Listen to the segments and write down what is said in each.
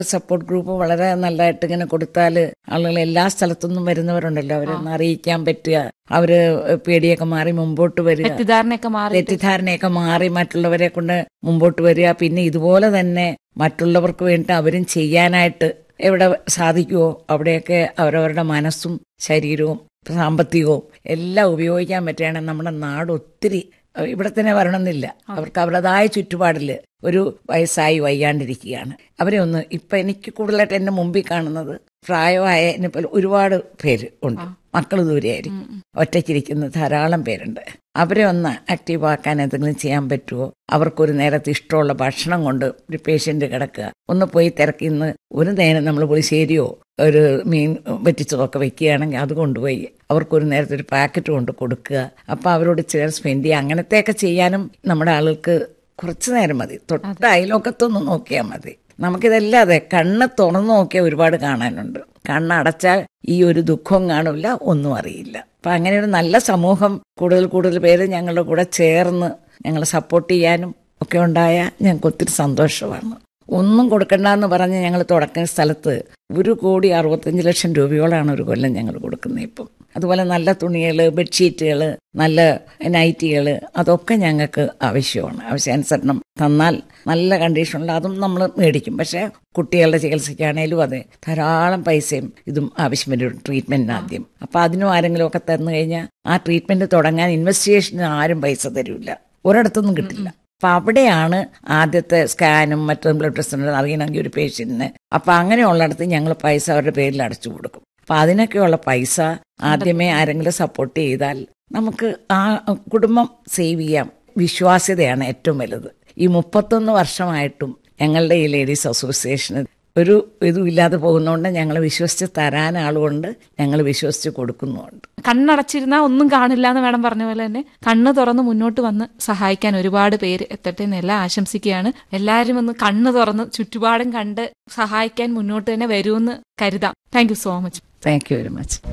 support group വളരെ നല്ലതായിട്ട് ഇങ്ങനെ കൊടുത്താൽ ആളുകൾ എല്ലാ സ്ഥലത്തുനിന്നും വരുന്നവരുണ്ടല്ലോ അവരൊന്ന് അറിയിക്കാൻ പറ്റുക അവര് പേടിയൊക്കെ മാറി മുമ്പോട്ട് വരിക തെറ്റിദ്ധാരണയൊക്കെ മാറി തെറ്റിദ്ധാരണയൊക്കെ മാറി മറ്റുള്ളവരെ കൊണ്ട് മുമ്പോട്ട് വരിക പിന്നെ ഇതുപോലെ തന്നെ മറ്റുള്ളവർക്ക് വേണ്ടി അവരും ചെയ്യാനായിട്ട് എവിടെ സാധിക്കുമോ അവിടെയൊക്കെ അവരവരുടെ മനസ്സും ശരീരവും സാമ്പത്തികവും എല്ലാം ഉപയോഗിക്കാൻ പറ്റുകയാണെങ്കിൽ നമ്മുടെ നാട് ഒത്തിരി അഹ് ഇവിടെ തന്നെ വരണമെന്നില്ല അവർക്ക് അവരുടേതായ ചുറ്റുപാടിൽ ഒരു വയസ്സായി വയ്യാണ്ടിരിക്കുകയാണ് അവരെ ഒന്ന് ഇപ്പൊ എനിക്ക് കൂടുതലായിട്ട് എന്റെ മുമ്പിൽ കാണുന്നത് പ്രായമായ ഇനിയിപ്പോൾ ഒരുപാട് പേര് ഉണ്ട് മക്കൾ ദൂരെയായിരിക്കും ഒറ്റയ്ക്കിരിക്കുന്ന ധാരാളം പേരുണ്ട് അവരെ ഒന്ന് ആക്റ്റീവ് ആക്കാൻ എന്തെങ്കിലും ചെയ്യാൻ പറ്റുമോ അവർക്കൊരു നേരത്തെ ഇഷ്ടമുള്ള ഭക്ഷണം കൊണ്ട് ഒരു പേഷ്യന്റ് കിടക്കുക ഒന്ന് പോയി തിരക്കി ഇന്ന് ഒരു നേരം നമ്മൾ പുളിശ്ശേരിയോ ഒരു മീൻ വെറ്റിച്ചതൊക്കെ വെക്കുകയാണെങ്കിൽ അത് കൊണ്ടുപോയി അവർക്കൊരു നേരത്തെ ഒരു പാക്കറ്റ് കൊണ്ട് കൊടുക്കുക അപ്പൊ അവരോട് ചേർ സ്പെൻഡ് ചെയ്യുക അങ്ങനത്തെയൊക്കെ ചെയ്യാനും നമ്മുടെ ആളുകൾക്ക് കുറച്ചു നേരം മതി തൊട്ട് അയലോക്കത്തൊന്ന് നോക്കിയാൽ മതി നമുക്കിതെല്ലാം അതെ കണ്ണ് തുറന്നു നോക്കിയാൽ ഒരുപാട് കാണാനുണ്ട് കണ്ണടച്ചാൽ ഈ ഒരു ദുഃഖവും കാണില്ല ഒന്നും അറിയില്ല അപ്പൊ അങ്ങനെ ഒരു നല്ല സമൂഹം കൂടുതൽ കൂടുതൽ പേര് ഞങ്ങളുടെ കൂടെ ചേർന്ന് ഞങ്ങളെ സപ്പോർട്ട് ചെയ്യാനും ഒക്കെ ഉണ്ടായ ഞങ്ങൾക്ക് ഒത്തിരി സന്തോഷമാണ് ഒന്നും കൊടുക്കണ്ടെന്ന് പറഞ്ഞ് ഞങ്ങൾ തുടക്കുന്ന സ്ഥലത്ത് ഒരു കോടി അറുപത്തഞ്ച് ലക്ഷം രൂപയോളാണ് ഒരു കൊല്ലം ഞങ്ങൾ കൊടുക്കുന്നത് ഇപ്പം അതുപോലെ നല്ല തുണികൾ ബെഡ്ഷീറ്റുകൾ നല്ല നൈറ്റികൾ അതൊക്കെ ഞങ്ങൾക്ക് ആവശ്യമാണ് ആവശ്യാനുസരണം തന്നാൽ നല്ല കണ്ടീഷനുള്ള അതും നമ്മൾ മേടിക്കും പക്ഷേ കുട്ടികളുടെ ചികിത്സയ്ക്കാണേലും അതെ ധാരാളം പൈസയും ഇതും ആവശ്യം വരും ട്രീറ്റ്മെന്റിന് ആദ്യം അപ്പൊ അതിനും ആരെങ്കിലും ഒക്കെ തന്നു കഴിഞ്ഞാൽ ആ ട്രീറ്റ്മെന്റ് തുടങ്ങാൻ ഇൻവെസ്റ്റിഗേഷന് ആരും പൈസ തരില്ല ഒരിടത്തൊന്നും കിട്ടില്ല അപ്പൊ അവിടെയാണ് ആദ്യത്തെ സ്കാനും മറ്റും ബ്ലഡ് ടെസ്റ്റും അറിയണമെങ്കിൽ ഒരു പേഷ്യന്റിന് അപ്പൊ അങ്ങനെയുള്ളിടത്ത് ഞങ്ങൾ പൈസ അവരുടെ പേരിൽ അടച്ചു കൊടുക്കും അപ്പൊ അതിനൊക്കെയുള്ള പൈസ ആദ്യമേ ആരെങ്കിലും സപ്പോർട്ട് ചെയ്താൽ നമുക്ക് ആ കുടുംബം സേവ് ചെയ്യാം വിശ്വാസ്യതയാണ് ഏറ്റവും വലുത് ഈ മുപ്പത്തൊന്ന് വർഷമായിട്ടും ഞങ്ങളുടെ ഈ ലേഡീസ് അസോസിയേഷന് ഒരു ഇതും ഇല്ലാതെ പോകുന്നതുകൊണ്ട് ഞങ്ങൾ വിശ്വസിച്ച് തരാൻ ആളുകൊണ്ട് ഞങ്ങൾ വിശ്വസിച്ച് കൊടുക്കുന്നുമുണ്ട് കണ്ണടച്ചിരുന്നാൽ ഒന്നും കാണില്ല എന്ന് വേണം പറഞ്ഞ പോലെ തന്നെ കണ്ണ് തുറന്ന് മുന്നോട്ട് വന്ന് സഹായിക്കാൻ ഒരുപാട് പേര് എത്തട്ടെ എന്ന് എല്ലാം ആശംസിക്കുകയാണ് എല്ലാവരും ഒന്ന് കണ്ണ് തുറന്ന് ചുറ്റുപാടും കണ്ട് സഹായിക്കാൻ മുന്നോട്ട് തന്നെ വരുമെന്ന് കരുതാം thank you so much thank you very much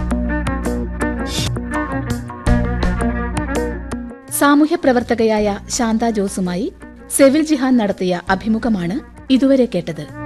സാമൂഹ്യ പ്രവർത്തകയായ ശാന്ത ജോസുമായി സെവിൽ ജിഹാൻ നടത്തിയ അഭിമുഖമാണ് ഇതുവരെ കേട്ടത്